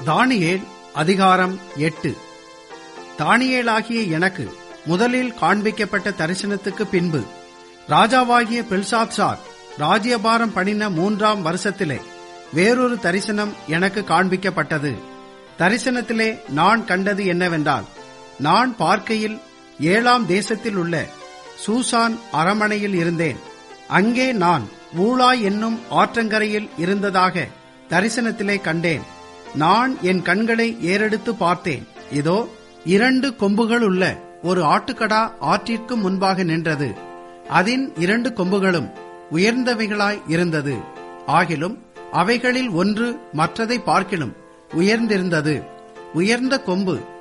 தானியேல் அதிகாரம் எட்டு தானியேலாகிய எனக்கு முதலில் காண்பிக்கப்பட்ட தரிசனத்துக்கு பின்பு ராஜாவாகிய பெல்சாத்சார் ராஜ்யபாரம் பண்ணின மூன்றாம் வருஷத்திலே வேறொரு தரிசனம் எனக்கு காண்பிக்கப்பட்டது தரிசனத்திலே நான் கண்டது என்னவென்றால் நான் பார்க்கையில் ஏழாம் தேசத்தில் உள்ள சூசான் அரமனையில் இருந்தேன் அங்கே நான் ஊழாய் என்னும் ஆற்றங்கரையில் இருந்ததாக தரிசனத்திலே கண்டேன் நான் என் கண்களை ஏறெடுத்து பார்த்தேன் இதோ இரண்டு கொம்புகள் உள்ள ஒரு ஆட்டுக்கடா ஆற்றிற்கு முன்பாக நின்றது அதன் இரண்டு கொம்புகளும் உயர்ந்தவைகளாய் இருந்தது ஆகிலும் அவைகளில் ஒன்று மற்றதை பார்க்கிலும் உயர்ந்திருந்தது உயர்ந்த கொம்பு